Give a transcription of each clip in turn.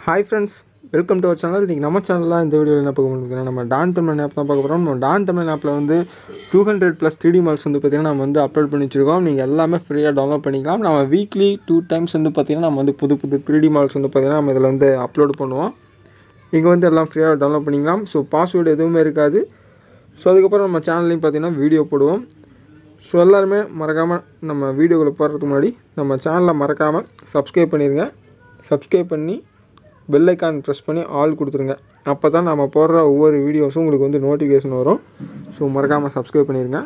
Hi friends welcome to our channel இன்றைக்கி நம்ம சேனலில் இந்த வீடியோவில் என்ன பார்க்க முடியுதுன்னா நம்ம டான் தமிழ் ஆப் தான் பார்க்க போகிறோம் நம்ம டான் தமிழ் ஆப்பில் வந்து two hundred plus three models வந்து பார்த்திங்கன்னா நம்ம வந்து அப்லோட் பண்ணி வச்சுருக்கோம் நீங்கள் எல்லாமே ஃப்ரீயாக டவுன்லோட் பண்ணிக்கலாம் நம்ம வீக்லி டூ டைம்ஸ் வந்து பார்த்திங்கன்னா நம்ம வந்து புது புது த்ரீ டி மால்ஸ் வந்து பார்த்திங்கன்னா நம்ம இதில் வந்து அப்லோட் பண்ணுவோம் இங்கே வந்து எல்லாம் ஃப்ரீயாக டவுன்லோட் பண்ணிக்கலாம் ஸோ பாஸ்வேர்டு எதுவுமே இருக்காது ஸோ அதுக்கப்புறம் நம்ம சேனல்லையும் பார்த்திங்கன்னா வீடியோ போடுவோம் ஸோ எல்லாருமே மறக்காமல் நம்ம வீடியோவில் போடுறதுக்கு முன்னாடி நம்ம சேனலை மறக்காமல் சப்ஸ்கிரைப் பண்ணிடுங்க சப்ஸ்கிரைப் பண்ணி பெல் ஐக்கான் ப்ரெஸ் பண்ணி ஆல் கொடுத்துருங்க அப்போ தான் நம்ம போடுற ஒவ்வொரு வீடியோஸும் உங்களுக்கு வந்து நோட்டிஃபிகேஷன் வரும் ஸோ மறக்காமல் சப்ஸ்கிரைப் பண்ணிடுங்க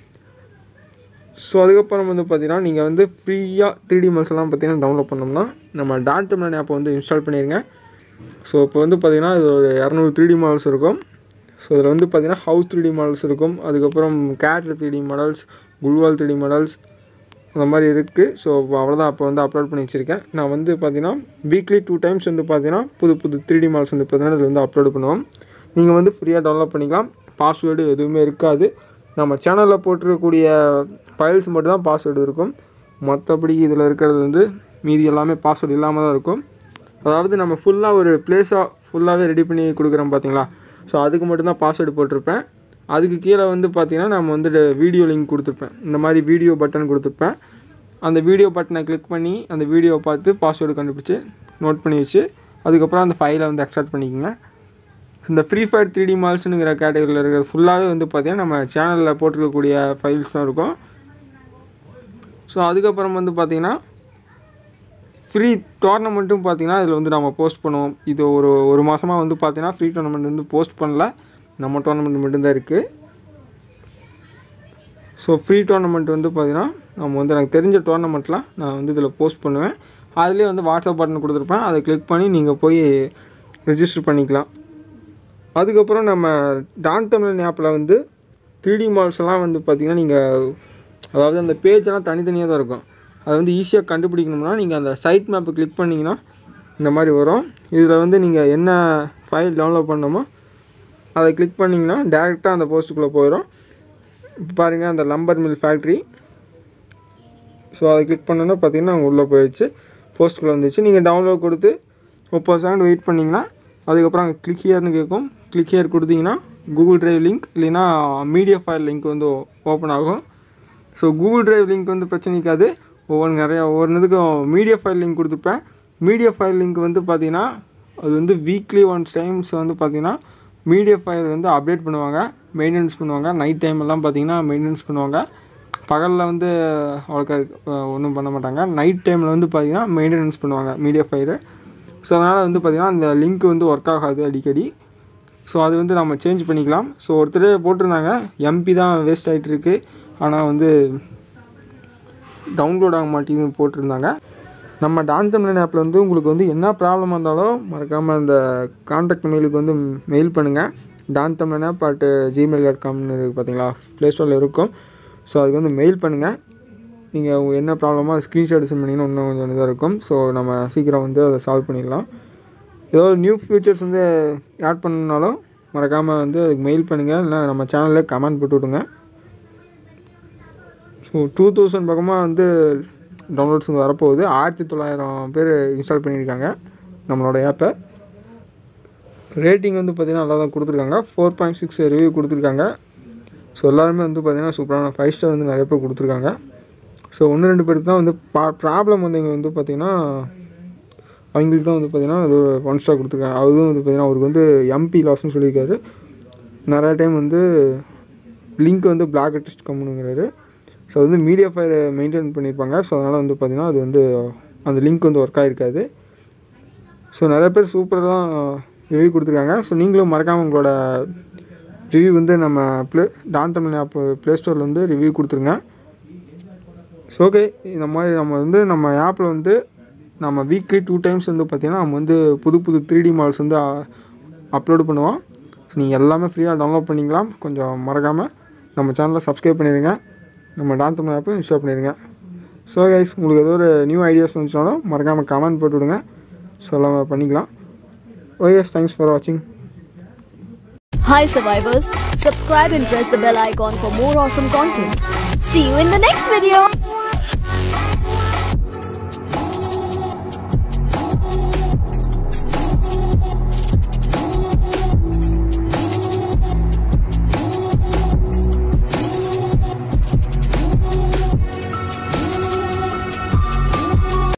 ஸோ அதுக்கப்புறம் வந்து பார்த்தீங்கன்னா நீங்கள் வந்து ஃப்ரீயாக த்ரீ டி எல்லாம் பார்த்தீங்கன்னா டவுன்லோட் பண்ணோம்னா நம்ம டான் தமிழன் ஆப்பை வந்து இன்ஸ்டால் பண்ணிடுங்க ஸோ இப்போ வந்து பார்த்தீங்கன்னா இது ஒரு இரநூறு த்ரீ டி மாடல்ஸ் இருக்கும் ஸோ இதில் வந்து பார்த்தீங்கன்னா ஹவுஸ் த்ரீ டி மாடல்ஸ் இருக்கும் அதுக்கப்புறம் கேட் த்ரீ டி மாடல்ஸ் குல்வால் த்ரீ டி மாடல்ஸ் அந்த மாதிரி இருக்குது ஸோ அவ்வளோதான் அப்போ வந்து அப்லோட் பண்ணி வச்சுருக்கேன் நான் வந்து பார்த்தீங்கன்னா வீக்லி டூ டைம்ஸ் வந்து பார்த்தீங்கன்னா புது புது த்ரீ டி மாடல்ஸ் வந்து பார்த்தீங்கன்னா இதில் வந்து அப்லோட் பண்ணுவோம் நீங்கள் வந்து ஃப்ரீயாக டவுன்லோட் பண்ணிக்கலாம் பாஸ்வேர்டு எதுவுமே இருக்காது நம்ம சேனலில் போட்டிருக்கக்கூடிய ஃபைல்ஸ் மட்டும் தான் பாஸ்வேர்டு இருக்கும் மற்றபடி இதில் இருக்கிறது வந்து மீதி எல்லாமே பாஸ்வேர்டு இல்லாமல் தான் இருக்கும் அதாவது நம்ம ஃபுல்லாக ஒரு பிளேஸாக ஃபுல்லாகவே ரெடி பண்ணி கொடுக்குறோம் பார்த்தீங்களா ஸோ அதுக்கு மட்டும்தான் பாஸ்வேர்டு போட்டிருப்பேன் அதுக்கு கீழே வந்து பார்த்திங்கன்னா நம்ம வந்துட்டு வீடியோ லிங்க் கொடுத்துருப்பேன் இந்த மாதிரி வீடியோ பட்டன் கொடுத்துருப்பேன் அந்த வீடியோ பட்டனை கிளிக் பண்ணி அந்த வீடியோவை பார்த்து பாஸ்வேர்டு கண்டுபிடிச்சி நோட் பண்ணி வச்சு அதுக்கப்புறம் அந்த ஃபைலை வந்து எக்ஸ்ட்ராக்ட் பண்ணிக்கோங்க இந்த ஃப்ரீ ஃபயர் த்ரீ டி மால்ஸ்னுங்கிற கேட்டகரியில் இருக்கிற ஃபுல்லாகவே வந்து பார்த்திங்கன்னா நம்ம சேனலில் போட்டிருக்கக்கூடிய ஃபைல்ஸ் தான் இருக்கும் ஸோ அதுக்கப்புறம் வந்து பார்த்திங்கன்னா ஃப்ரீ டோர்னமெண்ட்டும் பார்த்தீங்கன்னா இதில் வந்து நம்ம போஸ்ட் பண்ணுவோம் இது ஒரு ஒரு மாதமாக வந்து பார்த்தீங்கன்னா ஃப்ரீ டோர்னமெண்ட் வந்து போஸ்ட் பண்ணல நம்ம டோர்னமெண்ட் மட்டும்தான் இருக்குது ஸோ ஃப்ரீ டோர்னமெண்ட் வந்து பார்த்தீங்கன்னா நம்ம வந்து எனக்கு தெரிஞ்ச டோர்னமெண்ட்லாம் நான் வந்து இதில் போஸ்ட் பண்ணுவேன் அதுலேயே வந்து வாட்ஸ்அப் பட்டன் கொடுத்துருப்பேன் அதை கிளிக் பண்ணி நீங்கள் போய் ரிஜிஸ்டர் பண்ணிக்கலாம் அதுக்கப்புறம் நம்ம டான் தமிழன் ஆப்பில் வந்து த்ரீ டி மால்ஸ் எல்லாம் வந்து பார்த்திங்கன்னா நீங்கள் அதாவது அந்த பேஜெல்லாம் தனித்தனியாக தான் இருக்கும் அதை வந்து ஈஸியாக கண்டுபிடிக்கணும்னா நீங்கள் அந்த சைட் மேப்பை கிளிக் பண்ணிங்கன்னா இந்த மாதிரி வரும் இதில் வந்து நீங்கள் என்ன ஃபைல் டவுன்லோட் பண்ணணுமோ அதை கிளிக் பண்ணிங்கன்னா டேரெக்டாக அந்த போஸ்ட்டுக்குள்ளே போயிடும் இப்போ பாருங்கள் அந்த லம்பர் மில் ஃபேக்ட்ரி ஸோ அதை கிளிக் பண்ணோன்னா பார்த்தீங்கன்னா உள்ளே போயிடுச்சு போஸ்ட்டுக்குள்ளே வந்துச்சு நீங்கள் டவுன்லோட் கொடுத்து முப்பது செகண்ட் வெயிட் பண்ணிங்கன்னா அதுக்கப்புறம் அங்கே கிளிக் ஹியர்னு கேட்கும் கிளிக் ஹியர் கொடுத்தீங்கன்னா கூகுள் ட்ரைவ் லிங்க் இல்லைன்னா மீடியா ஃபைல் லிங்க் வந்து ஓப்பன் ஆகும் ஸோ கூகுள் ட்ரைவ் லிங்க் வந்து பிரச்சனை இருக்காது ஒவ்வொரு நிறையா ஒவ்வொரு இதுக்கும் மீடியா ஃபைல் லிங்க் கொடுத்துருப்பேன் மீடியா ஃபைல் லிங்க் வந்து பார்த்தீங்கன்னா அது வந்து வீக்லி ஒன்ஸ் டைம்ஸ் வந்து பார்த்தீங்கன்னா மீடியா ஃபைல் வந்து அப்டேட் பண்ணுவாங்க மெயின்டெனன்ஸ் பண்ணுவாங்க நைட் டைம் எல்லாம் பார்த்தீங்கன்னா மெயின்டெனன்ஸ் பண்ணுவாங்க பகலில் வந்து அவ்வளோக்கா ஒன்றும் பண்ண மாட்டாங்க நைட் டைமில் வந்து பார்த்தீங்கன்னா மெயின்டெனன்ஸ் பண்ணுவாங்க மீடியா ஃபைலு ஸோ அதனால் வந்து பார்த்திங்கன்னா அந்த லிங்க் வந்து ஒர்க் ஆகாது அடிக்கடி ஸோ அது வந்து நம்ம சேஞ்ச் பண்ணிக்கலாம் ஸோ ஒருத்தர் போட்டிருந்தாங்க எம்பி தான் வேஸ்ட் ஆகிட்டு இருக்கு ஆனால் வந்து டவுன்லோட் ஆக மாட்டேங்குதுன்னு போட்டிருந்தாங்க நம்ம டான் தமிழன் ஆப்பில் வந்து உங்களுக்கு வந்து என்ன ப்ராப்ளம் இருந்தாலும் மறக்காமல் அந்த கான்டாக்ட் மெயிலுக்கு வந்து மெயில் பண்ணுங்கள் Don Tamilan app at Gmail dot காம்னு இருக்குது பார்த்தீங்களா ப்ளே ஸ்டோரில் இருக்கும் ஸோ அதுக்கு வந்து மெயில் பண்ணுங்கள் நீங்கள் என்ன ப்ராப்ளமோ அதை ஸ்க்ரீன்ஷாட் சென்ட் பண்ணிங்கன்னா இன்னும் கொஞ்சம் இதாக இருக்கும் ஸோ நம்ம சீக்கிரம் வந்து அதை சால்வ் பண்ணிடலாம் ஏதோ நியூ ஃபியூச்சர்ஸ் வந்து ஆட் பண்ணனாலும் மறக்காமல் வந்து அதுக்கு மெயில் பண்ணுங்கள் இல்லை நம்ம சேனலில் கமெண்ட் போட்டு விடுங்க ஸோ டூ தௌசண்ட் பக்கமாக வந்து டவுன்லோட்ஸ் வந்து வரப்போகுது ஆயிரத்தி தொள்ளாயிரம் பேர் இன்ஸ்டால் பண்ணியிருக்காங்க நம்மளோட ஆப்பை ரேட்டிங் வந்து பார்த்திங்கன்னா நல்லா தான் கொடுத்துருக்காங்க ஃபோர் பாயிண்ட் சிக்ஸ் ரிவ்யூ கொடுத்துருக்காங்க ஸோ எல்லாருமே வந்து பார்த்திங்கன்னா சூப்பரான ஃபைவ் ஸ்டார் வந்து நிறைய பேர் கொடுத்துருக்காங்க ஸோ ஒன்று ரெண்டு பேருக்கு தான் வந்து பா ப்ராப்ளம் வந்து இங்கே வந்து பார்த்திங்கன்னா அவங்களுக்கு தான் வந்து பார்த்திங்கன்னா அது ஒன் ஸ்டார் கொடுத்துருக்காங்க அவரும் வந்து பார்த்திங்கன்னா அவருக்கு வந்து எம்பி லாஸ்னு சொல்லியிருக்காரு நிறையா டைம் வந்து லிங்க் வந்து பிளாக் அட்டிஸ்ட் கம்முனுங்கிறாரு ஸோ அது வந்து மீடியா ஃபைல் மெயின்டைன் பண்ணியிருப்பாங்க ஸோ அதனால் வந்து பார்த்திங்கன்னா அது வந்து அந்த லிங்க் வந்து ஒர்க் ஆகிருக்காது ஸோ நிறைய பேர் சூப்பராக தான் ரிவ்யூ கொடுத்துருக்காங்க ஸோ நீங்களும் மறக்காமல் உங்களோட ரிவ்யூ வந்து நம்ம play Don Tamil app play ஸ்டோரில் வந்து ரிவ்யூ கொடுத்துருங்க ஸோ ஓகே இந்த மாதிரி நம்ம வந்து நம்ம ஆப்பில் வந்து நம்ம வீக்லி டூ டைம்ஸ் வந்து பார்த்திங்கன்னா நம்ம வந்து புது புது த்ரீ டி மால்ஸ் வந்து அப்லோடு பண்ணுவோம் ஸோ நீங்கள் எல்லாமே ஃப்ரீயாக டவுன்லோட் பண்ணிக்கலாம் கொஞ்சம் மறக்காமல் நம்ம சேனலை சப்ஸ்கிரைப் பண்ணிடுங்க நம்ம டான் தமிழ் ஆப்பை இன்ஸ்டால் பண்ணிடுங்க ஸோ கைஸ் உங்களுக்கு ஏதோ ஒரு நியூ ஐடியாஸ் வந்துச்சுனாலும் மறக்காமல் கமெண்ட் போட்டு விடுங்க ஸோ எல்லாமே பண்ணிக்கலாம் ஓகே தேங்க்ஸ் ஃபார் வாட்சிங் Hi survivors, subscribe and press the bell icon for more awesome content. See you in the next video.